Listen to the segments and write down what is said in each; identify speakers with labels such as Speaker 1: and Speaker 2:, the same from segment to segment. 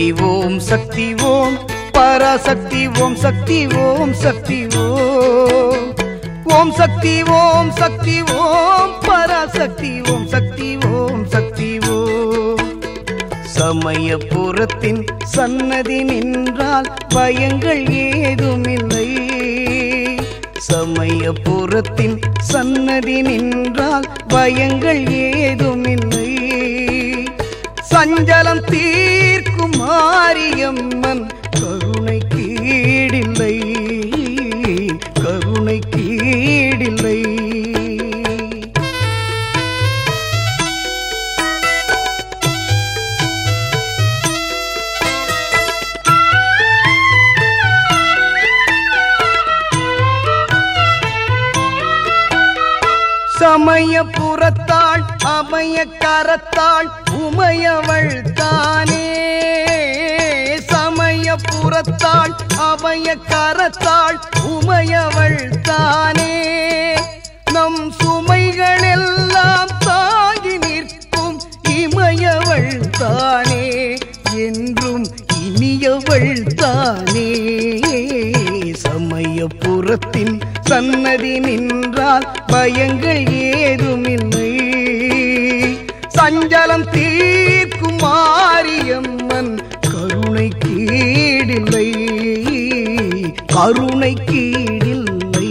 Speaker 1: சக்தி ஓம் சக்தி ஓம் பராசக்தி ஓம் சக்தி ஓம் சக்தி ஓம் ஓம் சக்தி ஓம் சக்தி ஓம் பராசக்தி ஓம் சக்தி ஓம் சக்தி ஓம் சமயபுரத்தின் சன்னதி நின்றால் பயங்கள் ஏதுமில்லை சமயபுரத்தின் சன்னதி நின்றால் பயங்கள் ஏதுமில்லை சஞ்சலம் தீர்க்கும் மாரியம்மன் கருணை கீடில்லை கருணை கீடில்லை சமயபுரத்தாள் அமய கரத்தாள் உமையவள் தானே சமயபுரத்தாள் அமய கரத்தாள் உமையவள் தானே நம் சுமைகள் எல்லாம் தாங்கி நிற்கும் இமயவள் தானே என்றும் இனியவள் தானே சமயபுரத்தின் சன்னதி நின்றால் பயங்கள் ஏதுமில்லை சஞ்சலம் தீர்க்கும் மாரியம்மன் கருணை கீடில்லை கருணை கீடில்லை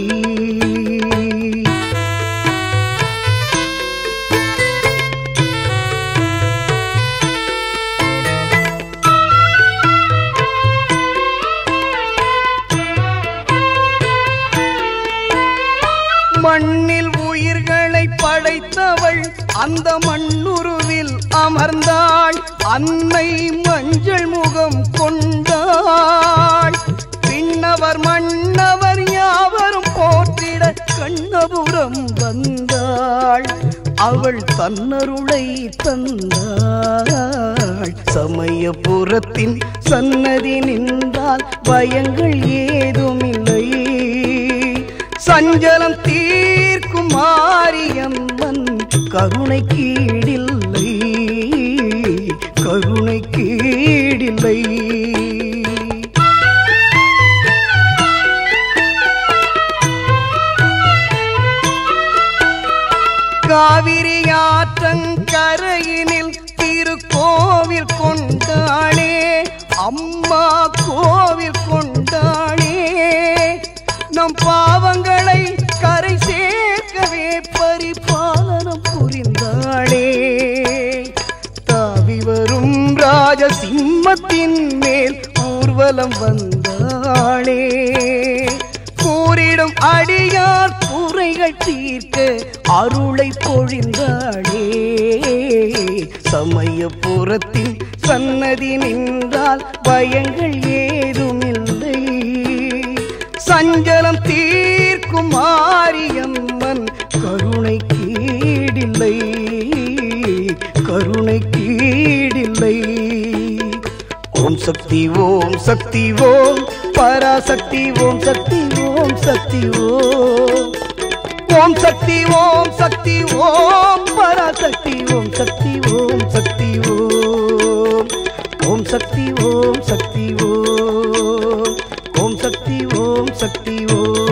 Speaker 1: மண்ணில் உயிர்களை படைத்தவள் அந்த மண்ணுருவில் அமர்ந்தாள் அன்னை மஞ்சள் முகம் கொண்டாள் பின்னவர் மன்னவர் யாவரும் போற்றிட கண்ணபுரம் வந்தாள் அவள் தன்னருளை தந்தாள் சமயபுரத்தின் சன்னதி நின்றால் பயங்கள் ஏதுமில்லை சஞ்சலம் தீர்க்கும் மாரியம்மன் கருணை கீடில்லை கருணை கீடில்லை காவிரி ஆற்றங்கரையினில் திருக்கோவில் கொண்டாளே அம்மா கோவில் கொண்டாளே நம் பாவங்களை கரை சேர்க்கவே பரிபாலனம் புரிந்தாளே தாவி வரும் ராஜ சிம்மத்தின் மேல் ஊர்வலம் வந்தாளே கூறிடும் அடியார் குறைகள் தீர்க்க அருளை பொழிந்தாளே சமயபுரத்தின் சன்னதி நின்றால் பயங்கள் ஏதுமில்லை சஞ்சலம் தீர்க்கும் மாரியம்மன் கருணை கீடில்லை கருணை கீடில்லை ஓம் சக்தி ஓம் சக்தி ஓம் பராசக்தி ஓம் சக்தி ஓம் சக்தி ஓம் ஓம் சக்தி ஓம் சக்தி ஓம் பராசக்தி ஓம் சக்தி ஓம் சக்தி ஓம் ஓம் சக்தி ஓம் சக்தி ஓம் ஓம் சக்தி ஓம் சக்தி ஓம்